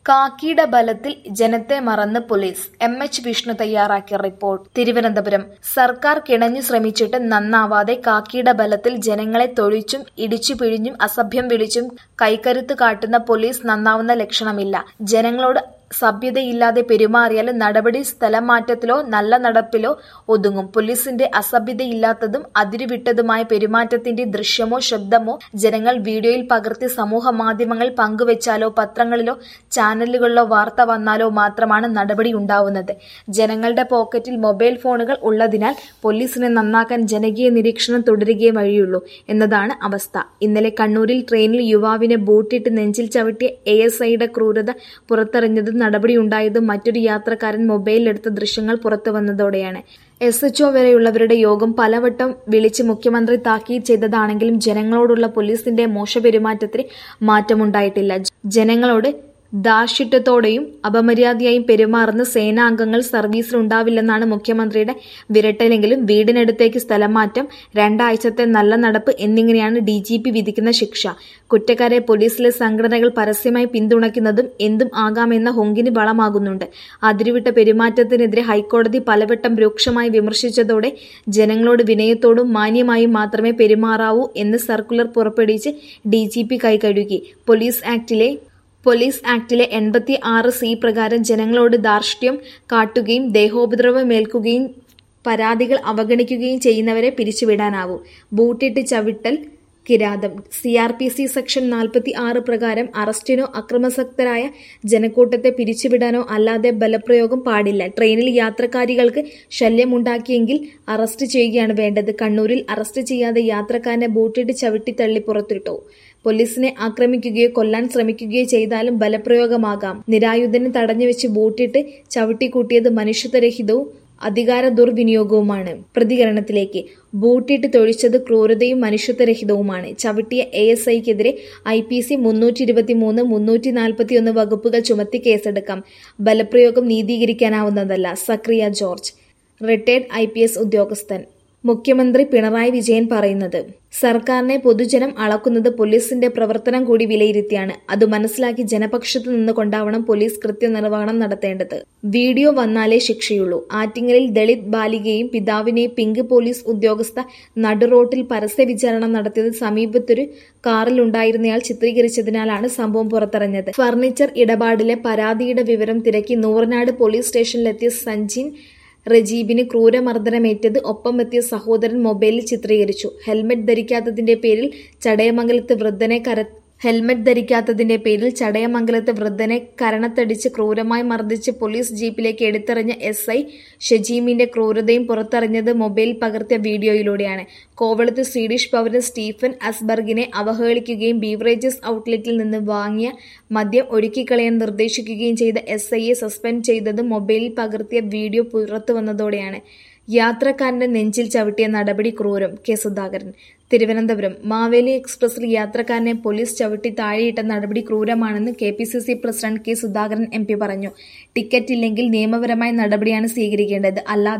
കാക്കിയുടെ ബലത്തിൽ ജനത്തെ മറന്ന് പോലീസ് എം എച്ച് വിഷ്ണു തയ്യാറാക്കിയ റിപ്പോർട്ട് തിരുവനന്തപുരം സർക്കാർ കിണഞ്ഞു ശ്രമിച്ചിട്ട് നന്നാവാതെ കാക്കിയുടെ ബലത്തിൽ ജനങ്ങളെ തൊഴിച്ചും ഇടിച്ചു പിഴിഞ്ഞും അസഭ്യം വിളിച്ചും കൈക്കരുത്ത് കാട്ടുന്ന പോലീസ് നന്നാവുന്ന ലക്ഷണമില്ല ജനങ്ങളോട് സഭ്യതയില്ലാതെ പെരുമാറിയാൽ നടപടി സ്ഥലം മാറ്റത്തിലോ നല്ല നടപ്പിലോ ഒതുങ്ങും പോലീസിന്റെ അസഭ്യതയില്ലാത്തതും അതിരുവിട്ടതുമായ പെരുമാറ്റത്തിന്റെ ദൃശ്യമോ ശബ്ദമോ ജനങ്ങൾ വീഡിയോയിൽ പകർത്തി സമൂഹ മാധ്യമങ്ങളിൽ പങ്കുവച്ചാലോ പത്രങ്ങളിലോ ചാനലുകളിലോ വാർത്ത വന്നാലോ മാത്രമാണ് നടപടി ഉണ്ടാവുന്നത് ജനങ്ങളുടെ പോക്കറ്റിൽ മൊബൈൽ ഫോണുകൾ ഉള്ളതിനാൽ പോലീസിനെ നന്നാക്കാൻ ജനകീയ നിരീക്ഷണം തുടരുകയേ വഴിയുള്ളൂ എന്നതാണ് അവസ്ഥ ഇന്നലെ കണ്ണൂരിൽ ട്രെയിനിൽ യുവാവിനെ ബൂട്ടിട്ട് നെഞ്ചിൽ ചവിട്ടിയ എ എസ് ഐയുടെ ക്രൂരത പുറത്തറിഞ്ഞതും നടപടിയുണ്ടായതും മറ്റൊരു യാത്രക്കാരൻ മൊബൈലിലെടുത്ത ദൃശ്യങ്ങൾ പുറത്തുവന്നതോടെയാണ് എസ് എച്ച്ഒ വരെയുള്ളവരുടെ യോഗം പലവട്ടം വിളിച്ച് മുഖ്യമന്ത്രി താക്കീത് ചെയ്തതാണെങ്കിലും ജനങ്ങളോടുള്ള പോലീസിന്റെ മോശപെരുമാറ്റത്തിന് മാറ്റമുണ്ടായിട്ടില്ല ജനങ്ങളോട് ദാർഷ്ട്യത്തോടെയും അപമര്യാദയായും പെരുമാറുന്ന സേനാംഗങ്ങൾ സർവീസിലുണ്ടാവില്ലെന്നാണ് മുഖ്യമന്ത്രിയുടെ വിരട്ടലെങ്കിലും വീടിനടുത്തേക്ക് സ്ഥലം മാറ്റം രണ്ടാഴ്ചത്തെ നല്ല നടപ്പ് എന്നിങ്ങനെയാണ് ഡി ജി പി വിധിക്കുന്ന ശിക്ഷ കുറ്റക്കാരെ പോലീസിലെ സംഘടനകൾ പരസ്യമായി പിന്തുണയ്ക്കുന്നതും എന്തും ആകാമെന്ന ഹൊങ്കിന് വളമാകുന്നുണ്ട് അതിരുവിട്ട പെരുമാറ്റത്തിനെതിരെ ഹൈക്കോടതി പലവട്ടം രൂക്ഷമായി വിമർശിച്ചതോടെ ജനങ്ങളോട് വിനയത്തോടും മാന്യമായും മാത്രമേ പെരുമാറാവൂ എന്ന് സർക്കുലർ പുറപ്പെടുവിച്ച് ഡി ജി പി കൈകഴുകി പോലീസ് ആക്ടിലെ പോലീസ് ആക്ടിലെ എൺപത്തി ആറ് സി പ്രകാരം ജനങ്ങളോട് ധാർഷ്ട്യം കാട്ടുകയും ദേഹോപദ്രവമേൽക്കുകയും പരാതികൾ അവഗണിക്കുകയും ചെയ്യുന്നവരെ പിരിച്ചുവിടാനാവൂ ബൂട്ടിട്ട് ചവിട്ടൽ കിരാതം C R P C section നാൽപ്പത്തി ആറ് പ്രകാരം അറസ്റ്റിനോ അക്രമാസക്തരായ ജനക്കൂട്ടത്തെ പിരിച്ചുവിടാനോ അല്ലാതെ ബലപ്രയോഗം പാടില്ല ട്രെയിനിൽ യാത്രക്കാരികൾക്ക് ശല്യമുണ്ടാക്കിയെങ്കിൽ അറസ്റ്റ് ചെയ്യുകയാണ് വേണ്ടത് കണ്ണൂരിൽ അറസ്റ്റ് ചെയ്യാതെ യാത്രക്കാരനെ ബൂട്ടിട്ട് ചവിട്ടി തള്ളി പുറത്തിട്ടു പോലീസിനെ ആക്രമിക്കുകയോ കൊല്ലാൻ ശ്രമിക്കുകയോ ചെയ്താലും ബലപ്രയോഗമാകാം നിരായുധനെ തടഞ്ഞുവെച്ച് ബൂട്ടിട്ട് ചവിട്ടിക്കൂട്ടിയത് മനുഷ്യത്വരഹിതവും അധികാര ദുർവിനിയോഗവുമാണ് പ്രതികരണത്തിലേക്ക് ബൂട്ടിട്ട് തൊഴിച്ചത് ക്രൂരതയും മനുഷ്യത്വരഹിതവുമാണ് ചവിട്ടിയ എ എസ് ഐക്കെതിരെ ഐ പി സി മുന്നൂറ്റി ഇരുപത്തി മൂന്ന് മുന്നൂറ്റി നാൽപ്പത്തി ഒന്ന് വകുപ്പുകൾ ചുമത്തി കേസെടുക്കാം ബലപ്രയോഗം നീതീകരിക്കാനാവുന്നതല്ല Zachariah George retired I P S ഉദ്യോഗസ്ഥൻ മുഖ്യമന്ത്രി പിണറായി വിജയൻ പറയുന്നത് സർക്കാരിനെ പൊതുജനം അളക്കുന്നത് പോലീസിന്റെ പ്രവർത്തനം കൂടി വിലയിരുത്തിയാണ് അത് മനസ്സിലാക്കി ജനപക്ഷത്ത് നിന്നുകൊണ്ടാവണം പോലീസ് കൃത്യനിർവഹണം നടത്തേണ്ടത് വീഡിയോ വന്നാലേ ശിക്ഷയുള്ളൂ ആറ്റിങ്ങലിൽ ദളിത് ബാലികയും പിതാവിനെയും പിങ്ക് പോലീസ് ഉദ്യോഗസ്ഥ നടുറോട്ടിൽ പരസ്യ വിചാരണ നടത്തിയത് സമീപത്തൊരു കാറിലുണ്ടായിരുന്നയാൾ ചിത്രീകരിച്ചതിനാലാണ് സംഭവം പുറത്തറിഞ്ഞത് ഫർണിച്ചർ ഇടപാടിലെ പരാതിയുടെ വിവരം തിരക്കി നൂറനാട് പോലീസ് സ്റ്റേഷനിലെത്തിയ സഞ്ജിൻ റജീബിന് ക്രൂരമർദ്ദനമേറ്റത് ഒപ്പമെത്തിയ സഹോദരൻ മൊബൈലിൽ ചിത്രീകരിച്ചു ഹെൽമെറ്റ് ധരിക്കാത്തതിന്റെ പേരിൽ ചടയമംഗലത്ത് വൃദ്ധനെ കര ഹെൽമെറ്റ് ധരിക്കാത്തതിന്റെ പേരിൽ ചടയമംഗലത്ത് വൃദ്ധനെ കരണത്തടിച്ച് ക്രൂരമായി മർദ്ദിച്ച് പോലീസ് ജീപ്പിലേക്ക് എടുത്തെറിഞ്ഞ എസ് ഐ ഷജീമിന്റെ ക്രൂരതയും പുറത്തറിഞ്ഞത് മൊബൈൽ പകർത്തിയ വീഡിയോയിലൂടെയാണ് കോവളത്ത് സ്വീഡിഷ് പൗരൻ സ്റ്റീഫൻ അസ്ബർഗിനെ അവഹേളിക്കുകയും ബീവറേജസ് ഔട്ട്ലെറ്റിൽ നിന്ന് വാങ്ങിയ മദ്യം ഒഴുക്കിക്കളയാൻ നിർദ്ദേശിക്കുകയും ചെയ്ത എസ് ഐയെ സസ്പെൻഡ് ചെയ്തത് മൊബൈലിൽ പകർത്തിയ വീഡിയോ പുറത്തുവന്നതോടെയാണ് യാത്രക്കാരന്റെ നെഞ്ചിൽ ചവിട്ടിയ നടപടി ക്രൂരം കെ സുധാകരൻ തിരുവനന്തപുരം മാവേലി എക്സ്പ്രസിൽ യാത്രക്കാരനെ പോലീസ് ചവിട്ടി താഴെയിട്ട നടപടി ക്രൂരമാണെന്ന് K P C C president K Sudhakaran M P പറഞ്ഞു ടിക്കറ്റ് ഇല്ലെങ്കിൽ നിയമപരമായ നടപടിയാണ് സ്വീകരിക്കേണ്ടത് അല്ലാതെ